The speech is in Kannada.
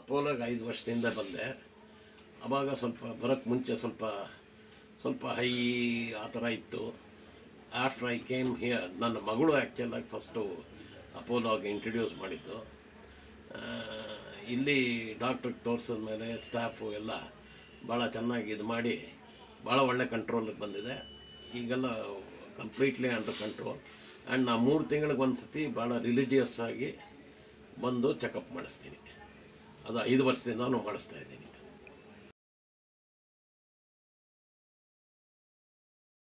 ಅಪೋಲೋಗೆ ಐದು ವರ್ಷದಿಂದ ಬಂದೆ ಆವಾಗ ಸ್ವಲ್ಪ ಬರೋಕ್ಕೆ ಮುಂಚೆ ಸ್ವಲ್ಪ ಸ್ವಲ್ಪ ಹೈ ಆ ಥರ ಇತ್ತು ಆಫ್ಟರ್ ಐ ಕೇಮ್ ಹಿಯರ್ ನನ್ನ ಮಗಳು ಆ್ಯಕ್ಚುಲಾಗಿ ಫಸ್ಟು ಅಪೋಲೋಗೆ ಇಂಟ್ರಡ್ಯೂಸ್ ಮಾಡಿದ್ದು ಆ, ಇಲ್ಲಿ ಡಾಕ್ಟ್ರಿಗೆ ತೋರಿಸಿದ ಮೇಲೆ ಸ್ಟಾಫು ಎಲ್ಲ ಭಾಳ ಚೆನ್ನಾಗಿ ಇದು ಮಾಡಿ ಭಾಳ ಒಳ್ಳೆ ಕಂಟ್ರೋಲಿಗೆ ಬಂದಿದೆ ಈಗೆಲ್ಲ ಕಂಪ್ಲೀಟ್ಲಿ ಅಂಡರ್ ಕಂಟ್ರೋಲ್ ಆ್ಯಂಡ್ ನಾ ಮೂರು ತಿಂಗಳಿಗೆ ಒಂದು ಸತಿ ಭಾಳ ರಿಲಿಜಿಯಸ್ ಆಗಿ ಬಂದು ಚೆಕಪ್ ಮಾಡಿಸ್ತೀನಿ ಅದು ಐದು ವರ್ಷದಿಂದನೂ ಮಾಡಿಸ್ತಾ ಇದ್ದೀನಿ